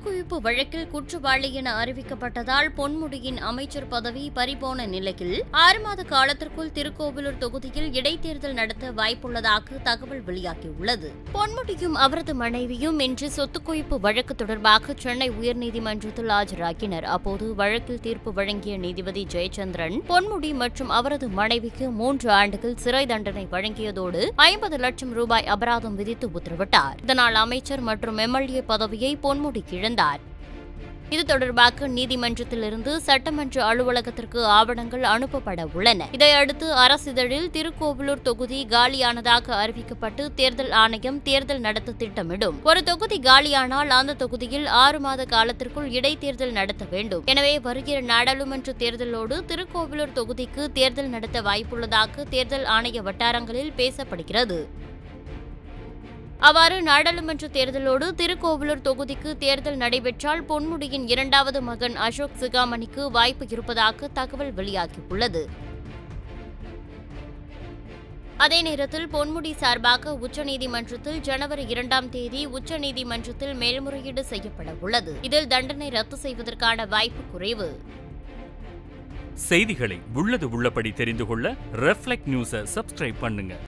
குவிப்பு வழக்கில் குற்றவாளி என அறிவிக்கப்பட்டதால் பொன்முடியின் அமைச்சர் பதவி பறிபோன நிலையில் ஆறு மாத காலத்திற்குள் திருக்கோவிலூர் தொகுதியில் இடைத்தேர்தல் நடத்த வாய்ப்புள்ளதாக தகவல் வெளியாகியுள்ளது பொன்முடியும் அவரது மனைவியும் இன்று சொத்து குவிப்பு வழக்கு தொடர்பாக சென்னை உயர்நீதிமன்றத்தில் ஆஜராகினர் அப்போது வழக்கில் தீர்ப்பு வழங்கிய நீதிபதி ஜெயச்சந்திரன் பொன்முடி மற்றும் அவரது மனைவிக்கு மூன்று ஆண்டுகள் சிறை தண்டனை வழங்கியதோடு ஐம்பது லட்சம் ரூபாய் அபராதம் விதித்து உத்தரவிட்டார் இதனால் அமைச்சர் மற்றும் எம்எல்ஏ பதவியை பொன்முடி இழந்தார் இது தொடர்பாக நீதிமன்றத்திலிருந்து சட்டமன்ற அலுவலகத்திற்கு ஆவணங்கள் அனுப்பப்பட உள்ளன இதையடுத்து அரசிதழில் திருக்கோவிலூர் தொகுதி காலியானதாக அறிவிக்கப்பட்டு தேர்தல் ஆணையம் தேர்தல் நடத்த திட்டமிடும் ஒரு தொகுதி காலியானால் அந்த தொகுதியில் ஆறு மாத காலத்திற்குள் இடைத்தேர்தல் நடத்த வேண்டும் எனவே வருகிற நாடாளுமன்ற தேர்தலோடு திருக்கோவிலூர் தொகுதிக்கு தேர்தல் நடத்த வாய்ப்புள்ளதாக தேர்தல் ஆணைய வட்டாரங்களில் பேசப்படுகிறது அவ்வாறு நாடாளுமன்ற தேர்தலோடு திருக்கோவிலூர் தொகுதிக்கு தேர்தல் நடைபெற்றால் பொன்முடியின் இரண்டாவது மகன் அசோக் சிகாமணிக்கு வாய்ப்பு இருப்பதாக தகவல் வெளியாகியுள்ளது அதே நேரத்தில் பொன்முடி சார்பாக உச்சநீதிமன்றத்தில் ஜனவரி இரண்டாம் தேதி உச்சநீதிமன்றத்தில் மேல்முறையீடு செய்யப்பட உள்ளது இதில் தண்டனை ரத்து செய்வதற்கான வாய்ப்பு குறைவு செய்திகளை உள்ளது உள்ளபடி தெரிந்து கொள்ள ரெஃப்ளெக்ட் நியூஸை சப்ஸ்கிரைப் பண்ணுங்க